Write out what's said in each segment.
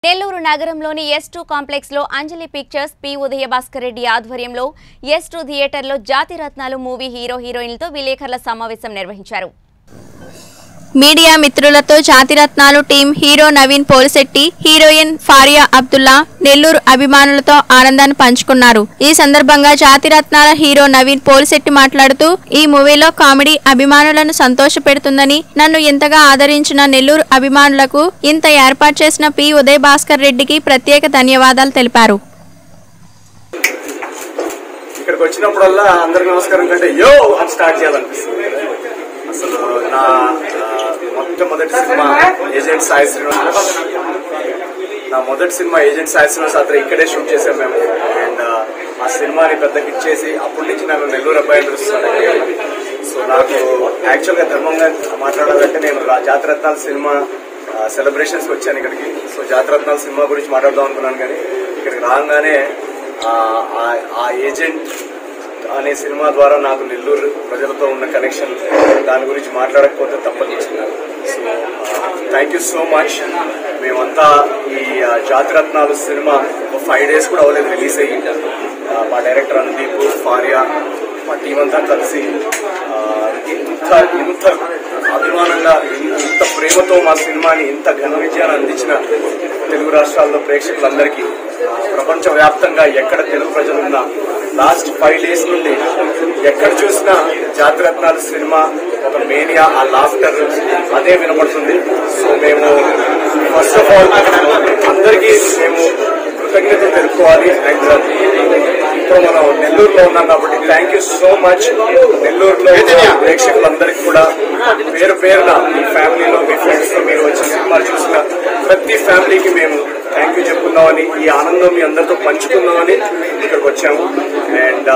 నెల్లూరు నగరంలోని yes two complex లో Anjali pictures P Udayabhaskar Reddy ఆధ్వర్యంలో ఎస్ టూ థియేటర్లో జాతిరత్నాలు మూవీ హీరో హీరోయిన్లతో విలేకరుల సమావేశం నిర్వహించారు మీడియా మిత్రులతో Jathiratnalu team hero Naveen Polishetty heroine Faria Abdullah Nellore అభిమానులతో ఆనందాన్ని పంచుకున్నారు ఈ సందర్భంగా జాతిరత్నాల హీరో నవీన్ పోలిశెట్టి మాట్లాడుతూ ఈ మూవీలో కామెడీ అభిమానులను సంతోషపెడుతుందని నన్ను ఇంతగా ఆదరించిన నెల్లూరు అభిమానులకు ఇంత ఏర్పాటు చేసిన పి ఉదయ్ భాస్కర్ రెడ్డికి ప్రత్యేక ధన్యవాదాలు తెలిపారు ఇక్కడికి వచ్చినప్పుడల్లా అందరికి నమస్కారం కంటే యో అని స్టార్ట్ చేయాలనిపిస్తుంది అసలు నా ఆ, మొట్టమొదటి సినిమా ఏజెంట్ సాయి శ్రీనివాస్ నా మొదటి సినిమా ఏజెంట్ సాయి శ్రీనివాస్ అతను ఇక్కడే షూట్ చేసాం మేము అండ్ ఆ సినిమాని పెద్ద హిట్ చేసి అప్పటి నుంచి నాకు నెల్లూరు అబ్బాయి పిలుస్తున్నాను సో నాకు యాక్చువల్గా ధర్మంగా మాట్లాడాలంటే నేను రా- జాతిరత్నాల సినిమా సెలబ్రేషన్స్కి వచ్చాను ఇక్కడికి సో జాతిరత్నాల సినిమా గురించి మాట్లాడదాం అనుకున్నాను కానీ ఇక్కడికి రాగానే ఆ- ఆ- ఆ ఏజెంట్ అనే సినిమా ద్వారా నాకు నెల్లూరు ప్రజలతో ఉన్న కనెక్షన్ దాని గురించి మాట్లాడకపోతే తప్పదు so thank you so much మేమంతా ఈ ఆ, జాతిరత్నాలు సినిమా ఒక ఫైవ్ డేస్ కూడా అవ్వలేదు రిలీజ్ అయ్యి ఆ, మా డైరెక్టర్ అనుదీప్ ఫారియా మా టీం అంతా కలిసి ఆ, ఇంత ఇంత అభిమానంగా ఇంత ప్రేమతో మా సినిమాని ఇంత ఘన విజయాన్ని అందించిన తెలుగు రాష్ట్రాల్లో ప్రేక్షకులందరికీ ప్రపంచ వ్యాప్తంగా ఎక్కడ తెలుగు ప్రజలున్నా లాస్ట్ ఫైవ్ డేస్ నుండి ఎక్కడ చూసినా జాతిరత్నాలు సినిమా ఒక మేనియా ఆ లాఫ్టర్ అదే వినపడుతుంది సో మేము ఫస్ట్ ఆఫ్ ఆల్ అందరికీ మేము కృతజ్ఞతలు తెలుపుకోవాలి అండ్ ఇప్పుడు మనం నెల్లూరులో ఉన్నాం కాబట్టి థ్యాంక్ యూ సో మచ్ నెల్లూరులో ఉన్న ప్రేక్షకులందరికీ కూడా పేరు పేరున మీ ఫ్యామిలీలో మీ ఫ్రెండ్స్ తో మీరు వచ్చి సినిమాలు చూసిన ప్రతి ఫ్యామిలీకి మేము థ్యాంక్ యూ చెప్పుకుందామని ఈ ఆనందం మీ అందరితో పంచుకుందామని ఇక్కడికి వచ్చాము అండ్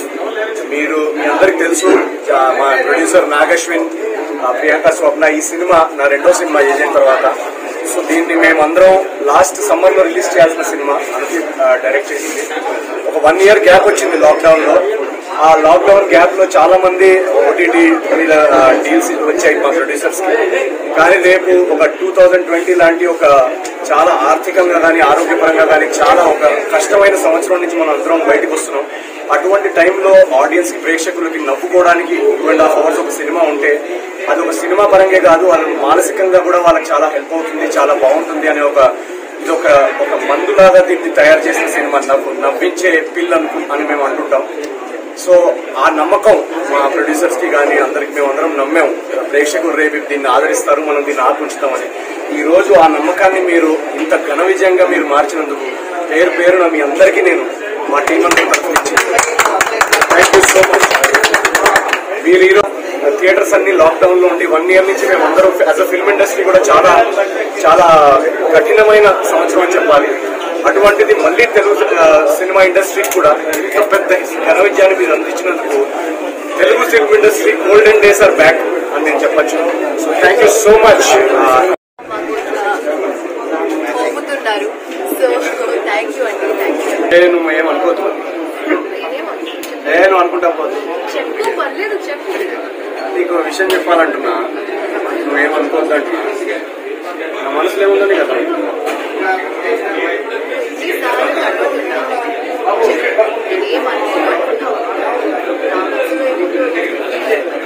మీరు మీ అందరికి తెలుసు ఆ, మా ప్రొడ్యూసర్ నాగశ్విన్ ఆ, ప్రియాంక స్వప్న ఈ సినిమా నా రెండో సినిమా ఏజెంట్ తర్వాత సో దీన్ని మేమందరం లాస్ట్ సమ్మర్ లో రిలీజ్ చేయాల్సిన సినిమా అందుకే డైరెక్ట్ చేసింది ఒక వన్ ఇయర్ గ్యాప్ వచ్చింది లాక్డౌన్ లో ఆ లాక్డౌన్ గ్యాప్ లో చాలా మంది ఓటీటీ మీద డీల్స్ వచ్చాయి మా ప్రొడ్యూసర్స్ కి కానీ రేపు ఒక టూ థౌజండ్ ట్వంటీ లాంటి ఒక చాలా ఆర్థికంగా కానీ ఆరోగ్యపరంగా కానీ చాలా ఒక కష్టమైన సంవత్సరం నుంచి మనం అందరం బయటకు వస్తున్నాం అటువంటి టైంలో ఆడియన్స్ కి ప్రేక్షకులకి నవ్వుకోవడానికి టూ అండ్ హాఫ్ అవర్స్ ఒక సినిమా ఉంటే అది ఒక సినిమా పరంగా కాదు వాళ్ళకి మానసికంగా కూడా వాళ్ళకి చాలా హెల్ప్ అవుతుంది చాలా బాగుంటుంది అనే ఒక ఇది ఒక ఒక మందులాగా దీన్ని తయారు చేసిన సినిమా నవ్వు నవ్వించే పిల్ అను అని మేము అంటుంటాం సో ఆ నమ్మకం మా ప్రొడ్యూసర్స్ కి కానీ అందరికి మేము అందరం నమ్మాం ప్రేక్షకులు రేపు దీన్ని ఆదరిస్తారు మనం దీన్ని ఆపుంచుతామని ఈ రోజు ఆ నమ్మకాన్ని మీరు ఇంత ఘన విజయంగా మీరు మార్చినందుకు పేరు పేరున మీ అందరికీ నేను మా టీం అందరి తరఫు నుంచి థ్యాంక్ యూ సో మచ్ మీరు ఈరోజు థియేటర్స్ అన్ని లాక్డౌన్ లో ఉండి వన్ ఇయర్ నుంచి మేము అందరం యాజ్ అ ఫిల్మ్ ఇండస్ట్రీ కూడా చాలా చాలా కఠినమైన సంవత్సరం అని చెప్పాలి అటువంటిది మళ్ళీ తెలుగు ఆ, సినిమా ఇండస్ట్రీ కూడా ఇంత పెద్ద ఘన విజయాన్ని మీరు అందించినందుకు Telugu film industry golden days are back అని నేను చెప్పొచ్చు so thank you so much మాకు ఇట్లా పంపుతున్నారు సో థ్యాంక్ యూ అండి థ్యాంక్ యూ నేను ఏమనుకోవద్దు నేను అనుకుంటా పోదు చెప్పు పర్లేదు చెప్పు నీకు ఒక విషయం చెప్పాలంటున్నా నువ్వేమనుకోవద్దు అంటున్నా నా మనసులో ఏముందని కదా ఈసారి అడుగుతున్నా చెప్పు నేను ఏమనుకోమంటున్నావు నా మనసులో ఏముందో